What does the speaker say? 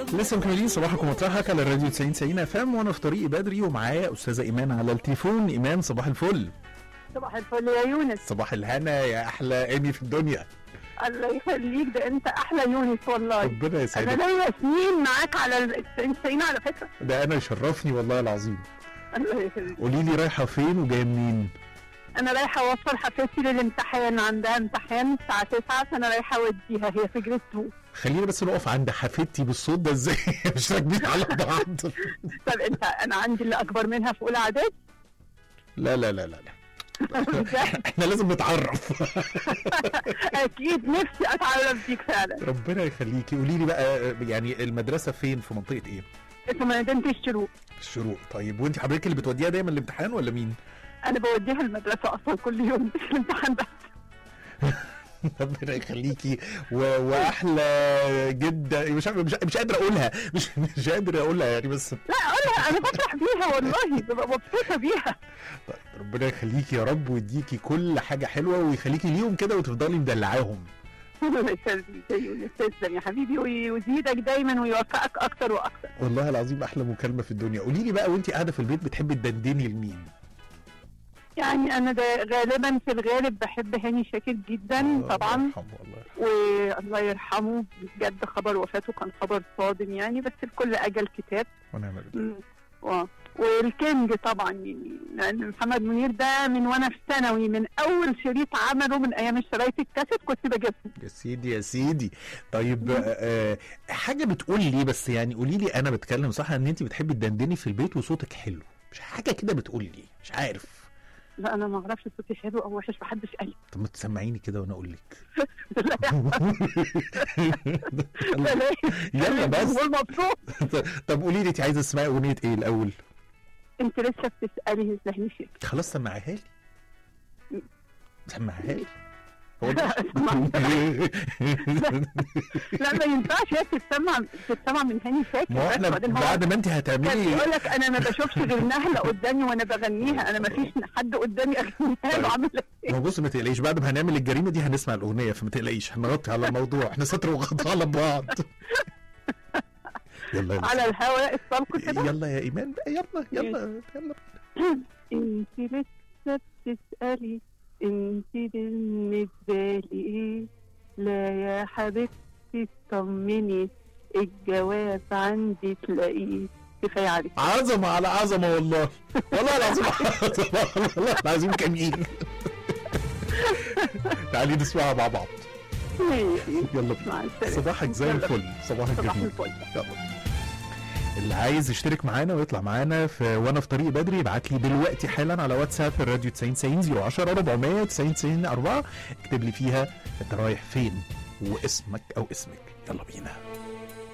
لسه مكملين صباحكم وطرحك على الراديو 90 90 اف ام وانا في طريقي بدري ومعايا استاذه ايمان على التليفون ايمان صباح الفل صباح الفل يا يونس صباح الهنا يا احلى ايمي في الدنيا الله يخليك ده انت احلى يونس والله ربنا انا يسعدك ليا سنين معاك على ال 90 على فكره ده انا يشرفني والله العظيم الله يخليك قولي لي رايحه فين وجايه منين انا رايحه اوصل حفيدتي للامتحان عندها امتحان الساعه 9 فانا رايحه اوديها هي في جريد 2 خلينا بس نقف عند حفيدتي بالصوت ده ازاي مش راكبين على بعض طب انت انا عندي اللي اكبر منها في اولى اعداد لا لا لا لا لا احنا لازم نتعرف اكيد نفسي اتعرف بيك فعلا ربنا يخليكي قولي لي بقى يعني المدرسه فين في منطقه ايه اسمه مدينه الشروق في الشروق طيب وانت حضرتك اللي بتوديها دايما الامتحان ولا مين انا بوديها المدرسه اصلا كل يوم مش الامتحان بس ربنا يخليكي و... واحلى جدا مش عارف مش, مش قادر اقولها مش مش قادر اقولها يعني بس لا اقولها انا بفرح بيها والله ببقى مبسوطه بيها طيب ربنا يخليكي يا رب ويديكي كل حاجه حلوه ويخليكي ليهم كده وتفضلي مدلعاهم الله يخليك يا يونس تسلم يا حبيبي ويزيدك دايما ويوفقك اكتر واكتر والله العظيم احلى مكالمه في الدنيا قولي لي بقى وانت قاعده في البيت بتحبي تدندني لمين يعني انا ده غالبا في الغالب بحب هاني شاكر جدا الله طبعا يرحمه الله يرحمه والله يرحمه بجد خبر وفاته كان خبر صادم يعني بس الكل اجل كتاب ونعم بالله مم. و- والكينج طبعا يعني لان محمد منير ده من وانا في ثانوي من اول شريط عمله من ايام الشرايط الكاسيت كنت بجيبه يا سيدي يا سيدي طيب آه آه، حاجه بتقول لي بس يعني قولي لي انا بتكلم صح ان انت بتحبي تدندني في البيت وصوتك حلو مش حاجه كده بتقول لي مش عارف لا انا ما اعرفش صوتي حلو او وحش محدش قال لي. طب ما تسمعيني كده وانا اقول لك لا يلا, لا يلا بس الجمهور مبسوط طب قولي لي انت عايزه تسمعي اغنيه ايه الاول انت لسه بتسالي ازاي شيء خلاص سمعيها لي سمعيها لي هو ده- لا ما ينفعش هي تتسمع تتسمع من هاني شاكر ما هو بس احنا وبعدين هو بعد ما انت كان هتعملي يقول لك انا ما بشوفش غير نهله قدامي وانا بغنيها انا ما فيش حد قدامي اغنيها له عامل ما هو بص ما تقلقيش بعد ما هنعمل الجريمه دي هنسمع الاغنيه فما تقلقيش هنغطي على الموضوع احنا ستر وغطاء على بعض يلا يلا على الهواء الطلق كده يلا يا ايمان بقى يلا يلا يلا انت لسه بتسالي انت بالنسبه لي ايه لا يا حبيبتي اطمني الجواب عندي تلاقيه كفايه عليك عظمه على عظمه والله والله العظيم عظمه والله العظيم جميل تعالي نسمعها مع بعض يلا بينا مع السلامه صباحك زي يلا. الفل صباحك صباح جميل الفل يلا اللي عايز يشترك معانا ويطلع معانا في وانا في طريق بدري يبعت لي دلوقتي حالا على واتساب الراديو 90 90 010 400 90 90 4 اكتب لي فيها انت رايح فين واسمك او اسمك يلا بينا